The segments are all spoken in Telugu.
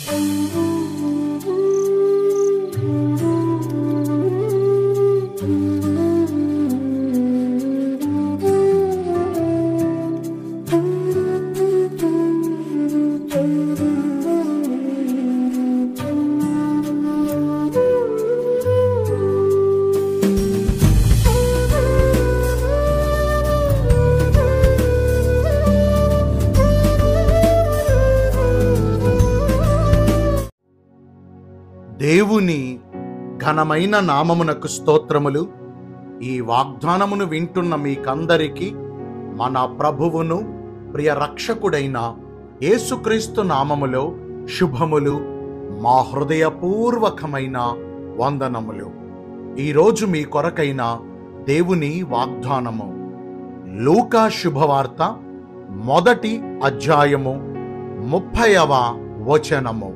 దేవుని ఘనమైన నామమునకు స్తోత్రములు ఈ వాగ్దానమును వింటున్న మీకందరికీ మన ప్రభువును ప్రియ రక్షకుడైన యేసుక్రీస్తు నామములో శుభములు మా హృదయపూర్వకమైన వందనములు ఈరోజు మీ కొరకైన దేవుని వాగ్దానము లూకా శుభవార్త మొదటి అధ్యాయము ముప్పైవ వచనము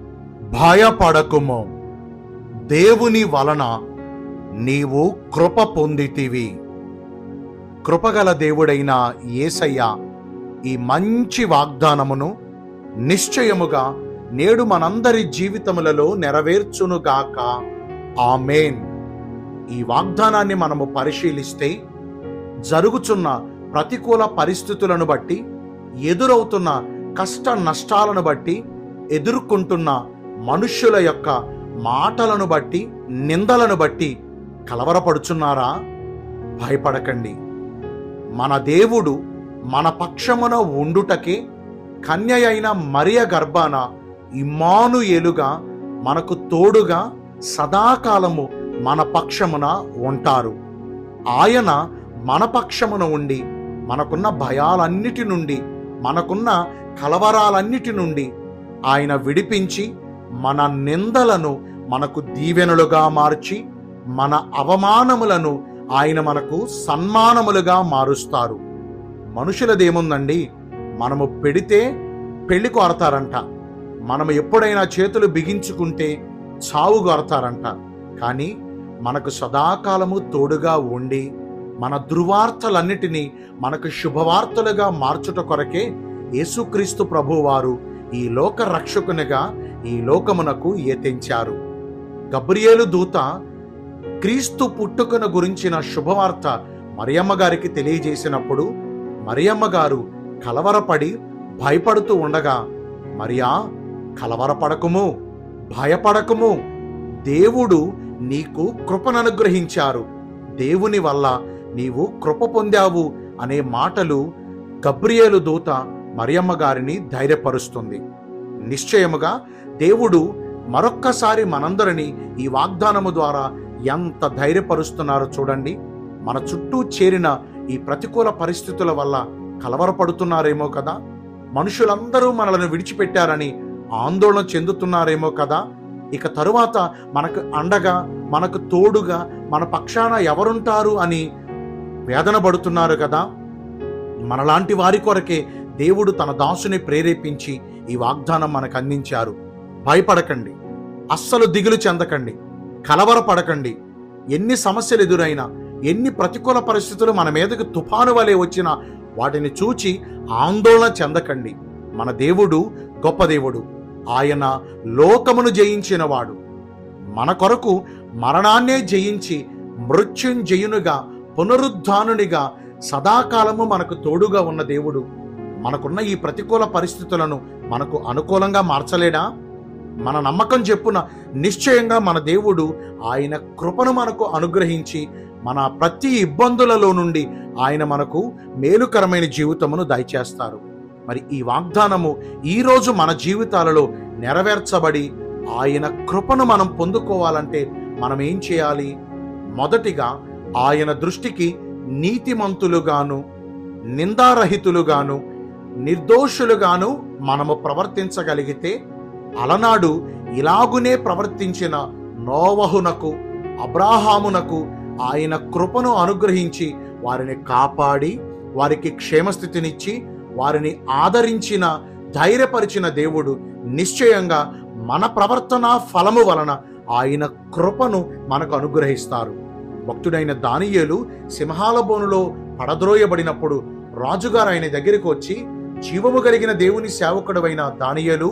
భయపడకుము దేవుని వలన నీవు కృప పొందితివి కృపగల దేవుడైన యేసయ్య ఈ మంచి వాగ్దానమును నిశ్చయముగా నేడు మనందరి జీవితములలో నెరవేర్చునుగాక ఆమేన్ ఈ వాగ్దానాన్ని మనము పరిశీలిస్తే జరుగుచున్న ప్రతికూల పరిస్థితులను బట్టి ఎదురవుతున్న కష్ట నష్టాలను బట్టి ఎదుర్కొంటున్న మనుష్యుల యొక్క మాటలను బట్టి నిందలను బట్టి కలవరపడుచున్నారా భయపడకండి మన దేవుడు మన పక్షమున ఉండుటకే కన్య అయిన మరియ గర్భాన ఇమ్మానుయేలుగా మనకు తోడుగా సదాకాలము మన పక్షమున ఉంటారు ఆయన మన పక్షమున ఉండి మనకున్న భయాలన్నిటి నుండి మనకున్న కలవరాలన్నిటి నుండి ఆయన విడిపించి మన నిందలను మనకు దీవెనలుగా మార్చి మన అవమానములను ఆయన మనకు సన్మానములుగా మారుస్తారు మనుషులదేముందండి మనము పెడితే పెళ్లి కోరతారంట మనము ఎప్పుడైనా చేతులు బిగించుకుంటే చావు కోరతారంట కానీ మనకు సదాకాలము తోడుగా ఉండి మన దుర్వార్తలన్నిటినీ మనకు శుభవార్తలుగా మార్చుట కొరకే యేసుక్రీస్తు ప్రభువారు ఈ లోక రక్షకునిగా ఈ లోకమునకు ఏతించారు గబ్రియేలు దూత క్రీస్తు పుట్టుకను గురించిన శుభవార్త మరియమ్మ గారికి తెలియజేసినప్పుడు మరియమ్మ గారు కలవరపడి భయపడుతూ ఉండగా మరియా కలవరపడకుము భయపడకుము దేవుడు నీకు కృపను అనుగ్రహించారు దేవుని వల్ల నీవు కృప పొందావు అనే మాటలు గబ్రియేలు దూత మరియమ్మ గారిని ధైర్యపరుస్తుంది నిశ్చయముగా దేవుడు మరొక్కసారి మనందరినీ ఈ వాగ్దానము ద్వారా ఎంత ధైర్యపరుస్తున్నారో చూడండి మన చుట్టూ చేరిన ఈ ప్రతికూల పరిస్థితుల వల్ల కలవరపడుతున్నారేమో కదా మనుషులందరూ మనలను విడిచిపెట్టారని ఆందోళన చెందుతున్నారేమో కదా ఇక తరువాత మనకు అండగా మనకు తోడుగా మన పక్షాన ఎవరుంటారు అని వేదన పడుతున్నారు కదా మనలాంటి వారి కొరకే దేవుడు తన దాసుని ప్రేరేపించి ఈ వాగ్దానం మనకు అందించారు భయపడకండి అస్సలు దిగులు చెందకండి కలవరపడకండి ఎన్ని సమస్యలు ఎదురైనా ఎన్ని ప్రతికూల పరిస్థితులు మన మీదకి తుఫాను వలె వచ్చినా వాటిని చూచి ఆందోళన చెందకండి మన దేవుడు గొప్ప దేవుడు ఆయన లోకమును జయించినవాడు మన కొరకు మరణాన్నే జయించి మృత్యుంజయునుగా పునరుద్ధానునిగా సదాకాలము మనకు తోడుగా ఉన్న దేవుడు మనకున్న ఈ ప్రతికూల పరిస్థితులను మనకు అనుకూలంగా మార్చలేడా మన నమ్మకం చెప్పున నిశ్చయంగా మన దేవుడు ఆయన కృపను మనకు అనుగ్రహించి మన ప్రతి ఇబ్బందులలో నుండి ఆయన మనకు మేలుకరమైన జీవితమును దయచేస్తారు మరి ఈ వాగ్దానము ఈరోజు మన జీవితాలలో నెరవేర్చబడి ఆయన కృపను మనం పొందుకోవాలంటే మనం ఏం చేయాలి మొదటిగా ఆయన దృష్టికి నీతిమంతులుగాను నిందారహితులుగాను నిర్దోషులుగాను మనము ప్రవర్తించగలిగితే అలనాడు ఇలాగునే ప్రవర్తించిన నోవహునకు అబ్రాహామునకు ఆయన కృపను అనుగ్రహించి వారిని కాపాడి వారికి క్షేమస్థితినిచ్చి వారిని ఆదరించిన ధైర్యపరిచిన దేవుడు నిశ్చయంగా మన ప్రవర్తన ఫలము వలన ఆయన కృపను మనకు అనుగ్రహిస్తారు భక్తుడైన దానియేలు సింహాల బోనులో పడద్రోయబడినప్పుడు రాజుగారు ఆయన దగ్గరికి వచ్చి జీవము కలిగిన దేవుని సేవకుడవైన దానియేలు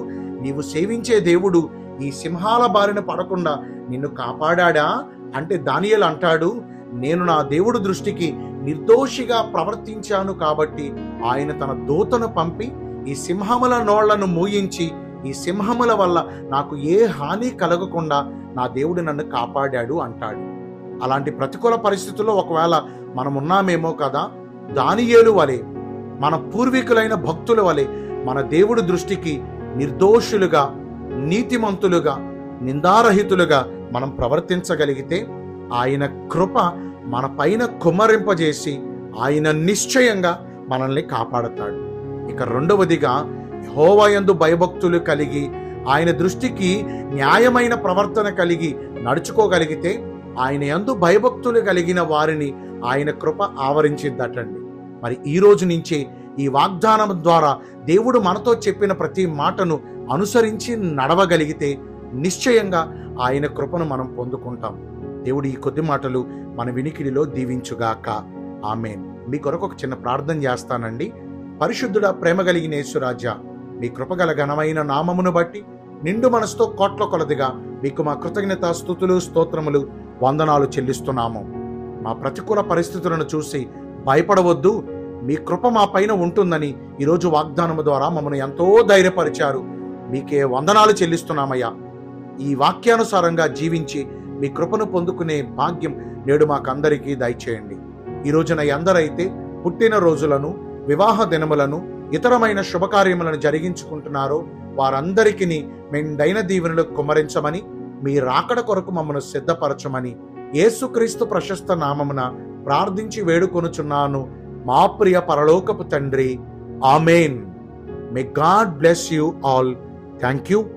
నీవు సేవించే దేవుడు ఈ సింహాల బారిన పడకుండా నిన్ను కాపాడా అంటే దానియలు అంటాడు నేను నా దేవుడు దృష్టికి నిర్దోషిగా ప్రవర్తించాను కాబట్టి ఆయన తన దూతను పంపి ఈ సింహముల నోళ్లను మూయించి ఈ సింహముల వల్ల నాకు ఏ హాని కలగకుండా నా దేవుడు నన్ను కాపాడాడు అంటాడు అలాంటి ప్రతికూల పరిస్థితుల్లో ఒకవేళ మనం ఉన్నామేమో కదా దానియేలు వలె మన పూర్వీకులైన భక్తుల వలె మన దేవుడి దృష్టికి నిర్దోషులుగా నీతిమంతులుగా నిందారహితులుగా మనం ప్రవర్తించగలిగితే ఆయన కృప మన పైన కుమ్మరింపజేసి ఆయన నిశ్చయంగా మనల్ని కాపాడతాడు ఇక రెండవదిగా హోవయందు భయభక్తులు కలిగి ఆయన దృష్టికి న్యాయమైన ప్రవర్తన కలిగి నడుచుకోగలిగితే ఆయన యందు భయభక్తులు కలిగిన వారిని ఆయన కృప ఆవరించిద్దటండి మరి ఈ రోజు నుంచే ఈ వాగ్దానం ద్వారా దేవుడు మనతో చెప్పిన ప్రతి మాటను అనుసరించి నడవగలిగితే నిశ్చయంగా ఆయన కృపను మనం పొందుకుంటాం దేవుడు ఈ కొద్ది మాటలు మన వినికిడిలో దీవించుగాక ఆమెన్ మీ కొరకు ఒక చిన్న ప్రార్థన చేస్తానండి పరిశుద్ధుడ ప్రేమ కలిగిన యేసురాజా మీ కృపగల ఘనమైన నామమును బట్టి నిండు మనసుతో కోట్ల కొలదిగా మీకు మా కృతజ్ఞత స్థుతులు స్తోత్రములు వందనాలు చెల్లిస్తున్నాము మా ప్రతికూల పరిస్థితులను చూసి భయపడవద్దు మీ కృప మా పైన ఉంటుందని ఈరోజు వాగ్దానము ద్వారా మమ్మల్ని ఎంతో ధైర్యపరిచారు మీకే వందనాలు చెల్లిస్తున్నామయ్యా ఈ వాక్యానుసారంగా జీవించి మీ కృపను పొందుకునే భాగ్యం నేడు మాకందరికీ దయచేయండి ఈ రోజున ఎందరైతే పుట్టిన రోజులను వివాహ దినములను ఇతరమైన శుభకార్యములను జరిగించుకుంటున్నారో వారందరికీ మెండైన దీవెనలు కుమ్మరించమని మీ రాకడ కొరకు మమ్మను సిద్ధపరచమని యేసుక్రీస్తు ప్రశస్త నామమున ప్రార్థించి వేడుకొనుచున్నాను మా ప్రియ పరలోకపు తండ్రి amen may God bless you all thank you